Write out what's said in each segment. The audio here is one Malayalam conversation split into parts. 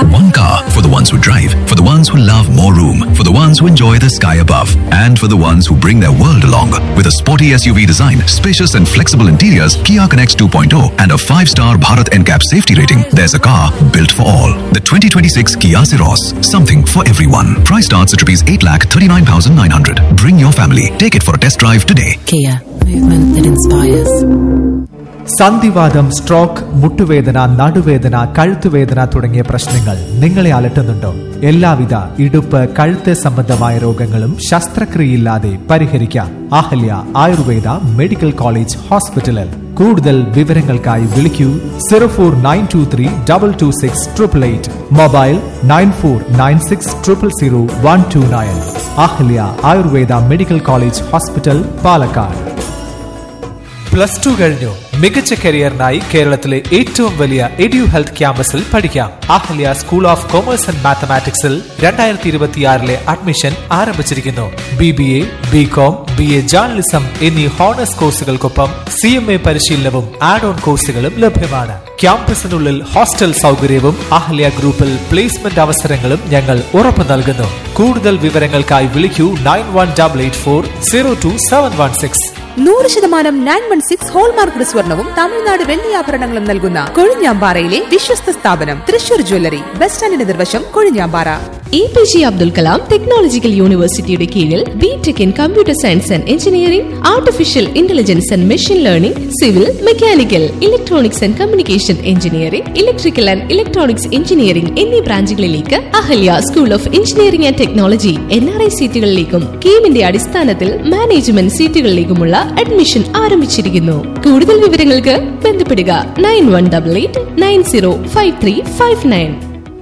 One car for the ones who drive, for the ones who love more room, for the ones who enjoy the sky above, and for the ones who bring their world along. With a sporty SUV design, spacious and flexible interiors, Kia Connects 2.0, and a 5-star Bharat NCAP safety rating, there's a car built for all. The 2026 Kia Ceros, something for everyone. Price starts at rupees 8,39,900. Bring your family. Take it for a test drive today. Kia, movement that inspires. സന്ധിവാദം സ്ട്രോക്ക് മുട്ടുവേദന നടുവേദന കഴുത്തുവേദന തുടങ്ങിയ പ്രശ്നങ്ങൾ നിങ്ങളെ അലട്ടുന്നുണ്ടോ എല്ലാവിധ ഇടുപ്പ് കഴുത്ത് സംബന്ധമായ രോഗങ്ങളും ശസ്ത്രക്രിയയില്ലാതെ പരിഹരിക്കാം അഹല്യ ആയുർവേദ മെഡിക്കൽ കോളേജ് ഹോസ്പിറ്റലിൽ കൂടുതൽ വിവരങ്ങൾക്കായി വിളിക്കൂ zero four nine two three double two six triple eight mobile nine four nine six triple zero one two nine Ahalya Ayurveda medical college hospital Palakkad plus two കഴിഞ്ഞു മികച്ച കരിയറിനായി കേരളത്തിലെ ഏറ്റവും വലിയ എഡ്യു ഹെൽത്ത് ക്യാമ്പസിൽ പഠിക്കാം Ahalya school of commerce and മാത്തമാറ്റിക്സിൽ രണ്ടായിരത്തി ഇരുപത്തിയാറിലെ അഡ്മിഷൻ ആരംഭിച്ചിരിക്കുന്നു B B A B com B A journalism എന്നീ ഹോണേഴ്സ് കോഴ്സുകൾക്കൊപ്പം സി എം എ പരിശീലനവും ആഡ് ഓൺ കോഴ്സുകളും ലഭ്യമാണ് ക്യാമ്പസിനുള്ളിൽ ഹോസ്റ്റൽ സൗകര്യവും അഹല്യ ഗ്രൂപ്പിൽ പ്ലേസ്മെന്റ് അവസരങ്ങളും ഞങ്ങൾ ഉറപ്പു നൽകുന്നു കൂടുതൽ വിവരങ്ങൾക്കായി വിളിക്കൂ nine one double eight four zero two seven one six നൂറ് ശതമാനം നയൻ വൺ സിക്സ് ഹോൾമാർക്ക് സ്വർണവും തമിഴ്നാട് വെള്ളിയാഭരണങ്ങളും നൽകുന്ന കൊഴിഞ്ഞാമ്പാറയിലെ വിശ്വസ്ത സ്ഥാപനം തൃശൂർ ജ്വല്ലറി ബസ് സ്റ്റാൻഡിന് നിർവശം Kozhinjampara A P J Abdul Kalam technological യൂണിവേഴ്സിറ്റിയുടെ കീഴിൽ B tech in computer science and engineering artificial intelligence and machine learning civil mechanical electronics and communication engineering electrical and electronics engineering എന്നീ ബ്രാഞ്ചുകളിലേക്ക് Ahalia school of engineering and technology N R I സീറ്റുകളിലേക്കും കീമിന്റെ അടിസ്ഥാനത്തിൽ മാനേജ്മെന്റ് സീറ്റുകളിലേക്കുമുള്ള അഡ്മിഷൻ ആരംഭിച്ചിരിക്കുന്നു കൂടുതൽ വിവരങ്ങൾക്ക് ബന്ധപ്പെടുക nine one double eight nine zero five three five nine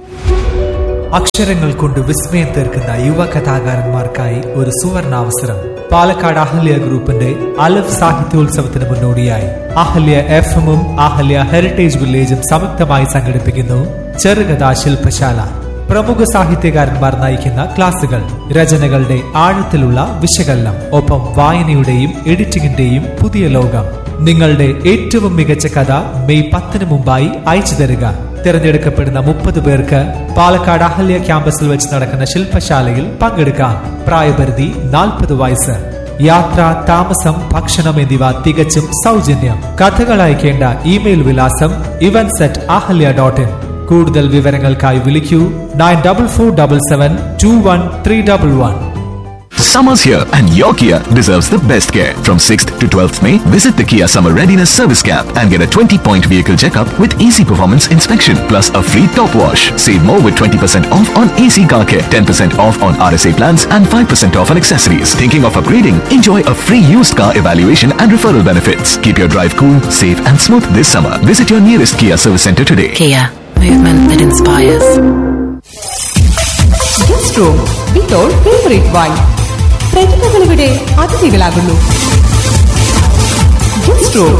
അക്ഷരങ്ങൾ കൊണ്ട് വിസ്മയം തീർക്കുന്ന യുവ കഥാകാരന്മാർക്കായി ഒരു സുവർണാവസരം പാലക്കാട് അഹല്യ ഗ്രൂപ്പിന്റെ അലഫ് സാഹിത്യോത്സവത്തിന് മുന്നോടിയായി അഹല്യ എഫ് എമ്മും അഹല്യ ഹെറിറ്റേജ് വില്ലേജും സംയുക്തമായി സംഘടിപ്പിക്കുന്നു ചെറുകഥാ ശില്പശാല പ്രമുഖ സാഹിത്യകാരന്മാർ നയിക്കുന്ന ക്ലാസുകൾ രചനകളുടെ ആഴത്തിലുള്ള വിശകലനം ഒപ്പം വായനയുടെയും എഡിറ്റിംഗിന്റെയും പുതിയ ലോകം നിങ്ങളുടെ ഏറ്റവും മികച്ച കഥ മെയ് പത്തിന് മുമ്പായി അയച്ചു തരിക തിരഞ്ഞെടുക്കപ്പെടുന്ന മുപ്പത് പേർക്ക് പാലക്കാട് അഹല്യ ക്യാമ്പസിൽ വെച്ച് നടക്കുന്ന ശില്പശാലയിൽ പങ്കെടുക്കാം പ്രായപരിധി നാൽപ്പത് വയസ്സ് യാത്ര താമസം ഭക്ഷണം എന്നിവ തികച്ചും സൗജന്യം കഥകൾ അയക്കേണ്ട ഇമെയിൽ വിലാസം events at Ahalia dot in കൂടുതൽ വിവരങ്ങൾക്കായി വിളിക്കൂ nine double four double seven two one three double one Summer's here and your Kia deserves the best care. From 6th to 12th May, visit the Kia Summer Readiness Service Camp and get a 20-point vehicle checkup with easy performance inspection plus a free top wash. Save more with 20% off on AC car care, 10% off on RSA plans and 5% off on accessories. Thinking of upgrading? Enjoy a free used car evaluation and referral benefits. Keep your drive cool, safe and smooth this summer. Visit your nearest Kia service center today. Kia, movement that inspires. Guest room with all favourite wine പ്രതിഭകൾ ഇവിടെ അതിഥികളാകുന്നു ഗസ്റ്റ് റൂം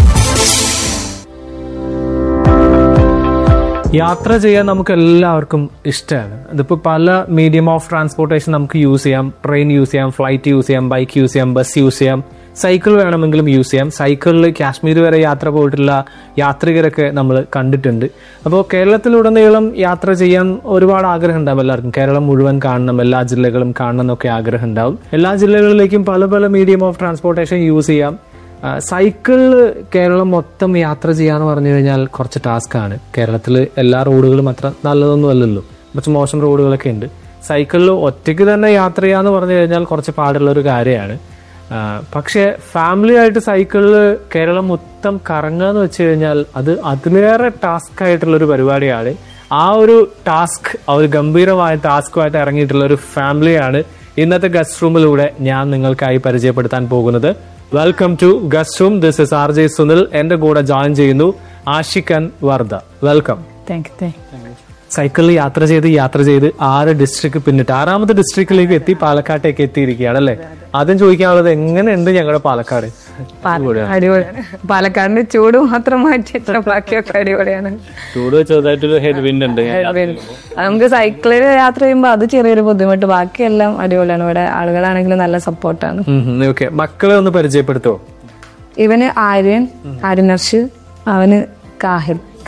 യാത്ര ചെയ്യാൻ നമുക്ക് എല്ലാവർക്കും ഇഷ്ടമാണ് ഇതിപ്പോൾ പല മീഡിയം ഓഫ് ട്രാൻസ്പോർട്ടേഷൻ നമുക്ക് യൂസ് ചെയ്യാം ട്രെയിൻ യൂസ് ചെയ്യാം ഫ്ലൈറ്റ് യൂസ് ചെയ്യാം ബൈക്ക് യൂസ് ചെയ്യാം ബസ് യൂസ് ചെയ്യാം സൈക്കിൾ വേണമെങ്കിലും യൂസ് ചെയ്യാം സൈക്കിളിൽ കാശ്മീർ വരെ യാത്ര പോയിട്ടുള്ള യാത്രികരൊക്കെ നമ്മൾ കണ്ടിട്ടുണ്ട് അപ്പോൾ കേരളത്തിലുടനീളം യാത്ര ചെയ്യാൻ ഒരുപാട് ആഗ്രഹം ഉണ്ടാവും എല്ലാവർക്കും കേരളം മുഴുവൻ കാണണം എല്ലാ ജില്ലകളും കാണണം എന്നൊക്കെ ആഗ്രഹം ഉണ്ടാവും എല്ലാ ജില്ലകളിലേക്കും പല പല മീഡിയം ഓഫ് ട്രാൻസ്പോർട്ടേഷൻ യൂസ് ചെയ്യാം സൈക്കിളിൽ കേരളം മൊത്തം യാത്ര ചെയ്യാന്ന് പറഞ്ഞു കഴിഞ്ഞാൽ കുറച്ച് ടാസ്ക് ആണ് കേരളത്തിൽ എല്ലാ റോഡുകളും അത്ര നല്ലതൊന്നും അല്ലല്ലോ കുറച്ച് മോശം റോഡുകളൊക്കെ ഉണ്ട് സൈക്കിളിൽ ഒറ്റയ്ക്ക് തന്നെ യാത്ര ചെയ്യാന്ന് പറഞ്ഞു കഴിഞ്ഞാൽ കുറച്ച് പാടുള്ള ഒരു കാര്യമാണ് ആ, പക്ഷേ ഫാമിലി ആയിട്ട് സൈക്കിളിൽ കേരളം മൊത്തം കറങ്ങുക എന്ന് വെച്ച് കഴിഞ്ഞാൽ അത് അതിലേറെ ടാസ്ക് ആയിട്ടുള്ള ഒരു പരിപാടിയാണ് ആ ഒരു ടാസ്ക് ആ ഒരു ഗംഭീരമായ ടാസ്കുമായിട്ട് ഇറങ്ങിയിട്ടുള്ള ഒരു ഫാമിലിയാണ് ഇന്നത്തെ ഗസ്റ്റ് റൂമിലൂടെ ഞാൻ നിങ്ങൾക്കായി പരിചയപ്പെടുത്താൻ പോകുന്നത് welcome to guest room this is R J Sunil എന്റെ കൂടെ ജോയിൻ ചെയ്യുന്നു ആഷിഖൻ വർദ്ധ വെൽക്കം താങ്ക് യു സൈക്കിളിൽ യാത്ര ചെയ്ത് യാത്ര ചെയ്ത് ആറ് ഡിസ്ട്രിക്ട് പിന്നിട്ട് ആറാമത്തെ ഡിസ്ട്രിക്റ്റിലേക്ക് എത്തി പാലക്കാട്ടേക്ക് എത്തിയിരിക്കുകയാണ് അല്ലേ ആദ്യം ചോദിക്കാനുള്ളത് എങ്ങനെയുണ്ട് ഞങ്ങളുടെ പാലക്കാട് അടിപൊളിയാണ് പാലക്കാടിന്റെ ചൂട് മാത്രം മാറ്റിയിട്ട് ബാക്കിയൊക്കെ അടിപൊളിയാണ് ചൂട് ചെറുതായിട്ടൊരു ഹെഡ് വിൻഡ് ഉണ്ട് അത് നമുക്ക് സൈക്കിളിൽ യാത്ര ചെയ്യുമ്പോൾ അത് ചെറിയൊരു ബുദ്ധിമുട്ട് ബാക്കിയെല്ലാം അടിപൊളിയാണ് ഇവിടെ ആളുകളാണെങ്കിലും നല്ല സപ്പോർട്ടാണ് ഓക്കെ മക്കളെ ഒന്ന് പരിചയപ്പെടുത്തുമോ ഇവന് ആര്യൻ ആര്യനർഷ് അവന് കാഹിർ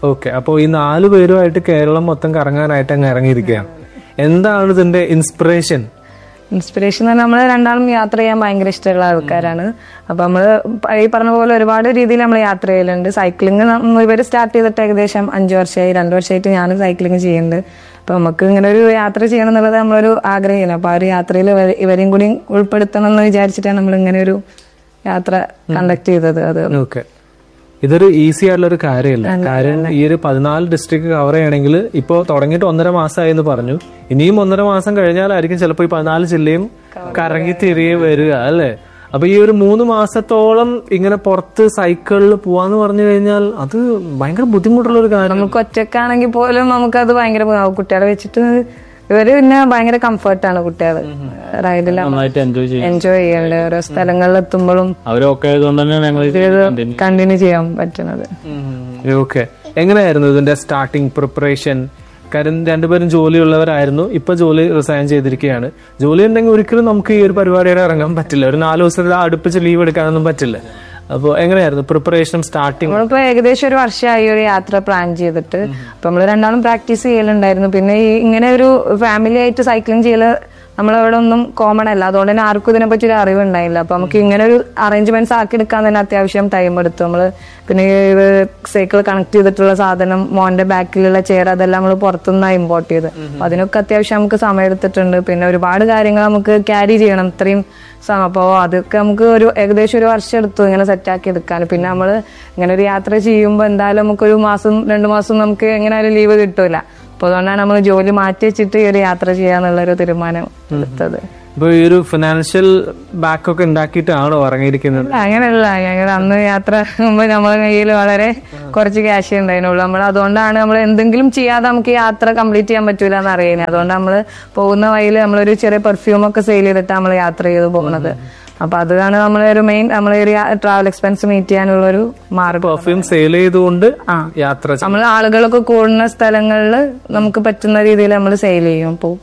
ഓക്കെ അപ്പോൾ ഈ നാല് പേരുമായിട്ട് കേരളം മൊത്തം കറങ്ങാനായിട്ട് അങ്ങ് ഇറങ്ങിയിരിക്കുകയാണ് എന്താണ് ഇതിന്റെ ഇൻസ്പിറേഷൻ ഇൻസ്പിറേഷൻ എന്ന് നമ്മൾ രണ്ടാളും യാത്ര ചെയ്യാൻ ഭയങ്കര ഇഷ്ടമുള്ള ആൾക്കാരാണ് അപ്പൊ നമ്മള് ഈ പറഞ്ഞ പോലെ ഒരുപാട് രീതിയിൽ നമ്മൾ യാത്ര ചെയ്യലുണ്ട് സൈക്ലിംഗ് ഇവർ സ്റ്റാർട്ട് ചെയ്തിട്ട് ഏകദേശം അഞ്ചു വർഷമായി രണ്ടു വർഷമായിട്ട് ഞാനും സൈക്ലിംഗ് ചെയ്യുന്നുണ്ട് അപ്പൊ നമുക്ക് ഇങ്ങനെ ഒരു യാത്ര ചെയ്യണം എന്നുള്ളത് നമ്മളൊരു ആഗ്രഹമാണ് അപ്പൊ ആ ഒരു യാത്രയിൽ ഇവരെയും കൂടി ഉൾപ്പെടുത്തണം എന്ന് വിചാരിച്ചിട്ടാണ് നമ്മൾ ഇങ്ങനെ ഒരു യാത്ര കണ്ടക്ട് ചെയ്തത് അത് ഓക്കെ ഇതൊരു ഈസി ആയിട്ടുള്ള ഒരു കാര്യമല്ല കാര്യം ഈ ഒരു പതിനാല് ഡിസ്ട്രിക്ട് കവർ ചെയ്യണമെങ്കിൽ ഇപ്പോൾ തുടങ്ങിയിട്ട് ഒന്നര മാസമായി എന്ന് പറഞ്ഞു ഇനിയും ഒന്നര മാസം കഴിഞ്ഞാലായിരിക്കും ചിലപ്പോൾ ഈ പതിനാല് ജില്ലയും കറങ്ങി തിരികെ വരിക അല്ലേ അപ്പൊ ഈ ഒരു മൂന്ന് മാസത്തോളം ഇങ്ങനെ പുറത്ത് സൈക്കിളിൽ പോവാന്ന് പറഞ്ഞു കഴിഞ്ഞാൽ അത് ഭയങ്കര ബുദ്ധിമുട്ടുള്ള ഒരു കാര്യം നമുക്ക് ഒറ്റക്കാണെങ്കിൽ പോലും നമുക്കത് ഭയങ്കര ബുദ്ധിമുട്ടാവും. കുട്ടികളെ വെച്ചിട്ട് ഇവര് പിന്നെ ഭയങ്കര കംഫർട്ടാണ് കുട്ടികൾ റൈഡിൽ നന്നായിട്ട് എൻജോയ് ചെയ്യും എൻജോയ് ചെയ്യണ്ട് ഓരോ സ്ഥലങ്ങളിൽ എത്തുമ്പോഴും അവരൊക്കെ ആയതുകൊണ്ട് തന്നെയാണ് ഞങ്ങൾ ഇത് കണ്ടിന്യൂ ചെയ്യാൻ പറ്റുന്നത് ഓക്കെ എങ്ങനെയായിരുന്നു ഇതിന്റെ സ്റ്റാർട്ടിങ് പ്രിപ്പറേഷൻ കാര്യം രണ്ടുപേരും ജോലിയുള്ളവരായിരുന്നു ഇപ്പൊ ജോലി റിസൈൻ ചെയ്തിരിക്കുകയാണ് ജോലി ഉണ്ടെങ്കിൽ ഒരിക്കലും നമുക്ക് ഈ ഒരു പരിപാടിയുടെ ഇറങ്ങാൻ പറ്റില്ല ഒരു നാല് ദിവസത്തിൽ അടുപ്പിച്ച് ലീവ് എടുക്കാനൊന്നും പറ്റില്ല അപ്പോൾ എങ്ങനെയായിരുന്നു പ്രിപ്പറേഷനും സ്റ്റാർട്ടിങ് നമ്മളിപ്പോ ഏകദേശം ഒരു വർഷമായി ഒരു യാത്ര പ്ലാൻ ചെയ്തിട്ട് അപ്പൊ നമ്മള് രണ്ടാളും പ്രാക്ടീസ് ചെയ്യലുണ്ടായിരുന്നു പിന്നെ ഈ ഇങ്ങനെ ഒരു ഫാമിലി ആയിട്ട് സൈക്ലിംഗ് ചെയ്യല് നമ്മളവിടെ ഒന്നും കോമൺ അല്ല അതുകൊണ്ട് തന്നെ ആർക്കും ഇതിനെ പറ്റി ഒരു അറിവ് ഉണ്ടായില്ല അപ്പൊ നമുക്ക് ഇങ്ങനെ ഒരു അറേഞ്ച്മെന്റ്സ് ആക്കി എടുക്കാൻ തന്നെ അത്യാവശ്യം ടൈം എടുത്തു നമ്മള് പിന്നെ സൈക്കിൾ കണക്ട് ചെയ്തിട്ടുള്ള സാധനം മോന്റെ ബാക്കിലുള്ള ചെയർ അതെല്ലാം നമ്മൾ പുറത്തുനിന്നാണ് ഇമ്പോർട്ട് ചെയ്ത് അപ്പൊ അതിനൊക്കെ അത്യാവശ്യം നമുക്ക് സമയം എടുത്തിട്ടുണ്ട് പിന്നെ ഒരുപാട് കാര്യങ്ങൾ നമുക്ക് ക്യാരി ചെയ്യണം ഇത്രയും സമയം അപ്പോൾ അതൊക്കെ നമുക്ക് ഒരു ഏകദേശം ഒരു വർഷം എടുത്തു ഇങ്ങനെ സെറ്റാക്കി എടുക്കാൻ പിന്നെ നമ്മൾ ഇങ്ങനെ ഒരു യാത്ര ചെയ്യുമ്പോൾ എന്തായാലും നമുക്കൊരു മാസം രണ്ട് മാസം നമുക്ക് എങ്ങനെയായാലും ലീവ് കിട്ടൂല അപ്പോൾ അതുകൊണ്ടാണ് നമ്മൾ ജോലി മാറ്റി വെച്ചിട്ട് ഈ ഒരു യാത്ര ചെയ്യാന്നുള്ളൊരു തീരുമാനം എടുത്തത് ഇപ്പൊ ഈ ഒരു ഫിനാൻഷ്യൽ ബാക്ക് ഒക്കെ ഉണ്ടാക്കിയിട്ടാണോ ഇറങ്ങിയിരിക്കുന്നത് അങ്ങനെയല്ല ഞങ്ങൾ അന്ന് യാത്ര പോകുമ്പോൾ നമ്മളെ കയ്യിൽ വളരെ കുറച്ച് ക്യാഷ് ഉണ്ടായിരുന്നുള്ളൂ നമ്മൾ അതുകൊണ്ടാണ് നമ്മൾ എന്തെങ്കിലും ചെയ്യാതെ നമുക്ക് ഈ യാത്ര കംപ്ലീറ്റ് ചെയ്യാൻ പറ്റൂല എന്ന് അറിയുന്നത് അതുകൊണ്ട് നമ്മൾ പോകുന്ന വഴിയിൽ നമ്മളൊരു ചെറിയ പെർഫ്യൂം ഒക്കെ സെയിൽ ചെയ്തിട്ട് നമ്മൾ യാത്ര ചെയ്ത് പോകുന്നത് അപ്പൊ അതാണ് നമ്മളെ ഒരു മെയിൻ നമ്മളെ ഒരു ട്രാവൽ എക്സ്പെൻസ് മീറ്റ് ചെയ്യാനുള്ള ഒരു മാർഗം പെർഫ്യൂം സെയിൽ ചെയ്തുകൊണ്ട് യാത്ര ചെയ്യും. നമ്മൾ ആളുകളൊക്കെ കൂടുന്ന സ്ഥലങ്ങളിൽ നമുക്ക് പറ്റുന്ന രീതിയിൽ നമ്മൾ സെയിൽ ചെയ്യും അപ്പോൾ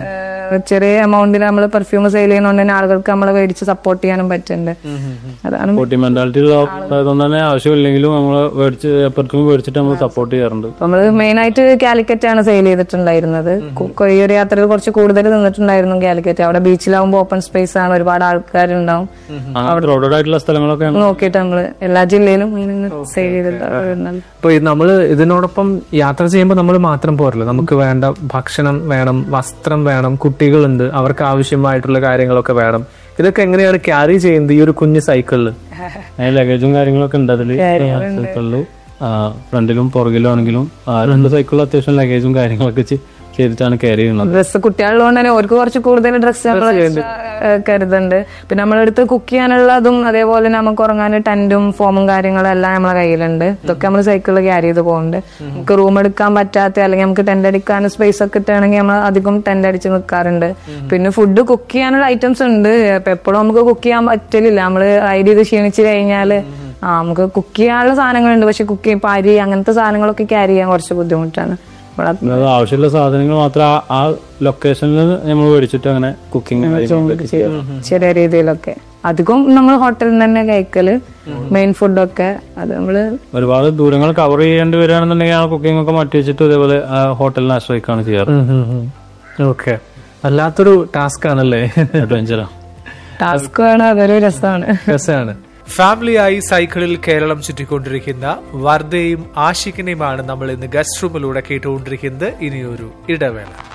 ചെറിയ എമൗണ്ടിൽ നമ്മൾ പെർഫ്യൂം സെയിൽ ചെയ്യുന്നതുകൊണ്ട് തന്നെ ആളുകൾക്ക് നമ്മളെ മേടിച്ച് സപ്പോർട്ട് ചെയ്യാനും പറ്റുന്നുണ്ട് അതാണ് സ്പോർട്ടി മെന്റാലിറ്റി ആയതുകൊണ്ട് തന്നെ ആവശ്യമില്ലെങ്കിലും നമ്മൾ മേടിച്ച് എപ്പോഴത്തേക്കും മേടിച്ചിട്ട് നമ്മൾ സപ്പോർട്ട് ചെയ്യാറുണ്ട് നമ്മൾ മെയിൻ ആയിട്ട് കാലിക്കറ്റ് ആണ് സെയിൽ ചെയ്തിട്ടുണ്ടായിരുന്നത് കു- ഈ ഒരു യാത്രയിൽ കുറച്ച് കൂടുതൽ നിന്നിട്ടുണ്ടായിരുന്നു കാലിക്കറ്റ് അവിടെ ബീച്ചിലാവുമ്പോൾ ഓപ്പൺ സ്പേസ് ആണ് ഒരുപാട് ആൾക്കാരുണ്ടാവും റോഡഡ് ആയിട്ടുള്ള സ്ഥലങ്ങളൊക്കെ നോക്കിയിട്ട് നമ്മള് എല്ലാ ജില്ലയിലും സെയിൽ ചെയ്തിട്ടുണ്ട് ഇപ്പൊ ഇത് നമ്മള് ഇതിനോടൊപ്പം യാത്ര ചെയ്യുമ്പോൾ നമ്മൾ മാത്രം പോരല്ലോ നമുക്ക് വേണ്ട ഭക്ഷണം വേണം വസ്ത്രം വേണം കുട്ടികളുണ്ട് അവർക്ക് ആവശ്യമായിട്ടുള്ള കാര്യങ്ങളൊക്കെ വേണം ഇതൊക്കെ എങ്ങനെയാണ് ക്യാരി ചെയ്യുന്നത് ഈ ഒരു കുഞ്ഞു സൈക്കിളിൽ അതിന് ലഗേജും കാര്യങ്ങളൊക്കെ ഉണ്ട് അതില് സൈക്കിളിൽ ഫ്രണ്ടിലും പുറകിലും ആണെങ്കിലും ആ രണ്ട് സൈക്കിളിലും അത്യാവശ്യം ലഗേജും കാര്യങ്ങളൊക്കെ ചെ- ചെയ്തിട്ടാണ് ക്യാരി ചെയ്യുന്നത് ഡ്രസ്സ് കുട്ടികളുള്ളതുകൊണ്ട് തന്നെ അവർക്ക് കുറച്ച് കൂടുതൽ ഡ്രസ്സ് കരുതുന്നുണ്ട് പിന്നെ നമ്മളെടുത്ത് കുക്ക് ചെയ്യാനുള്ളതും അതേപോലെ തന്നെ നമുക്ക് ഉറങ്ങാൻ ടെന്റും ഫോമും കാര്യങ്ങളും എല്ലാം നമ്മളെ കയ്യിലുണ്ട് ഇതൊക്കെ നമ്മൾ സൈക്കിളിൽ ക്യാരി ചെയ്ത് പോകുന്നുണ്ട് നമുക്ക് റൂം എടുക്കാൻ പറ്റാത്ത അല്ലെങ്കിൽ നമുക്ക് ടെന്റ് അടിക്കാൻ സ്പേസ് ഒക്കെ ഇട്ടാണെങ്കിൽ നമ്മൾ അധികം ടെന്റ് അടിച്ച് നിൽക്കാറുണ്ട് പിന്നെ ഫുഡ് കുക്ക് ചെയ്യാനുള്ള ഐറ്റംസ് ഉണ്ട് അപ്പൊ എപ്പോഴും നമുക്ക് കുക്ക് ചെയ്യാൻ പറ്റലില്ല നമ്മള് റൈഡ് ചെയ്ത് ക്ഷീണിച്ച് കഴിഞ്ഞാല് ആ നമുക്ക് കുക്ക് ചെയ്യാനുള്ള സാധനങ്ങളുണ്ട് പക്ഷെ കുക്ക് ചെയ്യും അരി അങ്ങനത്തെ സാധനങ്ങളൊക്കെ ക്യാരി ചെയ്യാൻ കുറച്ച് ബുദ്ധിമുട്ടാണ് അപ്പോൾ അത് അത് ആവശ്യമുള്ള സാധനങ്ങൾ മാത്രം ആ- ആ ലൊക്കേഷനിൽ നമ്മൾ മേടിച്ചിട്ട് അങ്ങനെ കുക്കിംഗ് ചെയ്യും. ചെറിയ രീതിയിലൊക്കെ അധികം നമ്മൾ ഹോട്ടലിൽ നിന്ന് തന്നെ കഴിക്കല് മെയിൻ ഫുഡൊക്കെ അത് നമ്മള് ഒരുപാട് ദൂരങ്ങൾ കവർ ചെയ്യേണ്ടി വരികയാണെന്നുണ്ടെങ്കിൽ ആ കുക്കിംഗ് ഒക്കെ മാറ്റി വെച്ചിട്ട് ഇതേപോലെ ആ ഹോട്ടലിനെ ആശ്രയിക്കാണ് ചെയ്യാറ് ഓക്കെ വല്ലാത്തൊരു ടാസ്ക് ആണല്ലേ അഡ്വഞ്ചറാ ടാസ്ക് ആണ് അതൊരു രസമാണ് രസമാണ് ഫാമിലിയായി സൈക്കിളിൽ കേരളം ചുറ്റിക്കൊണ്ടിരിക്കുന്ന വർദ്ധയും ആഷിഖിനെയുമാണ് നമ്മൾ ഇന്ന് ഗസ്റ്റ് റൂമിലൂടെ കേട്ടുകൊണ്ടിരിക്കുന്നത് ഇനിയൊരു ഇടവേള